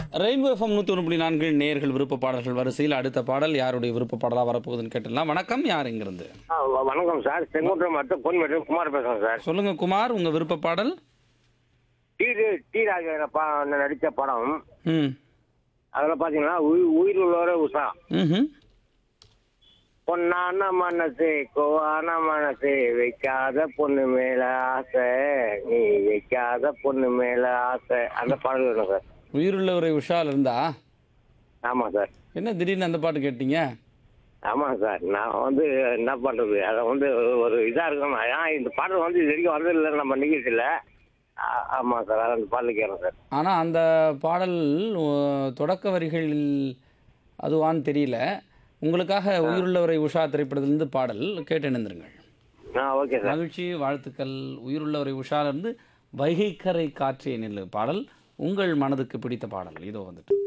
rainbow FM நூற்றி ஒன்று புள்ளி நான்கு நேர்கள் விருப்ப பாடல்கள் வரிசையில் அடுத்த பாடல் யாருடைய விருப்ப பாடலாக வரப்போகுதுன்னு கேட்டுடலாம் வணக்கம் யார் இங்கிருந்து ஆ, வ- வணக்கம் சார் செங்குன்றம் மாவட்டம் பொன்மேட்டு குமார் பேசுறேன் சார் சொல்லுங்க குமார் உங்க விருப்ப பாடல் டி டி ராஜேந்திர பா நடித்த படம் ம் அதில் பார்த்தீங்கன்னா உயிர் உயிர் உள்ளவர உஷா ம் பொன்னான மனசு கோவான மனசு வைக்காத பொண்ணு மேல ஆசை நீ வைக்காத பொண்ணு மேல ஆசை அந்த பாடல் வேணும் சார் உயிருள்ளவரை உஷால் இருந்தா ஆமாம் சார் என்ன திடீர்னு அந்த பாட்டு கேட்டீங்க ஆமாம் சார் நான் வந்து என்ன பண்ணுறது அதை வந்து ஒரு இதாக இருக்கணும் ஏன் இந்த பாடல் வந்து இது வரைக்கும் வந்ததில்லை நம்ம நிகழ்ச்சியில் ஆமாம் சார் அதை அந்த பாடல் கேட்குறேன் சார் ஆனால் அந்த பாடல் அஹ், தொடக்க வரிகளில் அதுவான்னு தெரியல உங்களுக்காக உயிருள்ளவரை உஷா திரைப்படத்திலிருந்து பாடல் கேட்டு இணைந்திருங்கள் ஆ ஓகே சார் மகிழ்ச்சி வாழ்த்துக்கள் உயிருள்ளவரை உஷாலிருந்து வைகைக்கரை காற்றிய நெல்லு பாடல் உங்கள் மனதுக்கு பிடித்த பாடல் இதோ வந்துட்டு